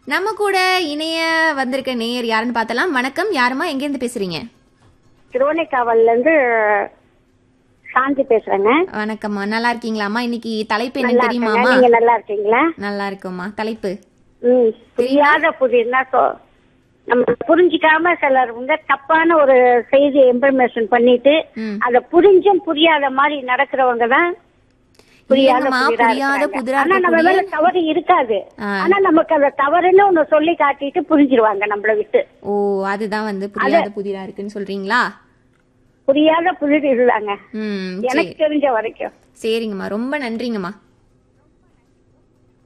நம்ம கூட இணைய வந்திருக்க நேயர் யாருன்னு பார்த்தலாம் வணக்கம் யாருமா எங்க இருந்து பேசுறீங்க திருவனைக்காவல்ல இருந்து சாந்தி பேசுறேங்க வணக்கம்மா நல்லா இருக்கீங்களாம்மா இன்னைக்கு தலைப்பு என்ன நல்லா தெரியுமாமா இருக்கேங்க. நீங்க நல்லா இருக்கீங்களா நல்லா இருக்கும்மா தலைப்பு ம் புரியாத புதிர்னா சொ- நம்ம புரிஞ்சிக்காம சிலருங்க தப்பான ஒரு செய்தி இன்ஃபர்மேஷன் பண்ணிட்டு ம். அத புரிஞ்சும் புரியாத மாதிரி நடக்கிறவங்க தான் புரியாத ஏங்கம்மா, புதிரா புரியாத இருக்கிறாங்க. புதிரா ஆனா நம்ம மேல இருக்கக்கூடிய- தவறு இருக்காது ஆ. ஆனா நமக்கு அந்த தவறுன்னு ஒண்ணு சொல்லி காட்டிட்டு புரிஞ்சிருவாங்க நம்மள விட்டு ஓ அதுதான் வந்து புரியாத புதிரா இருக்குன்னு சொல்றீங்களா புரியாத புதிர் இதுதாங்க ம் எனக்கு சரி தெரிஞ்ச வரைக்கும் சரிங்கம்மா ரொம்ப நன்றிங்கம்மா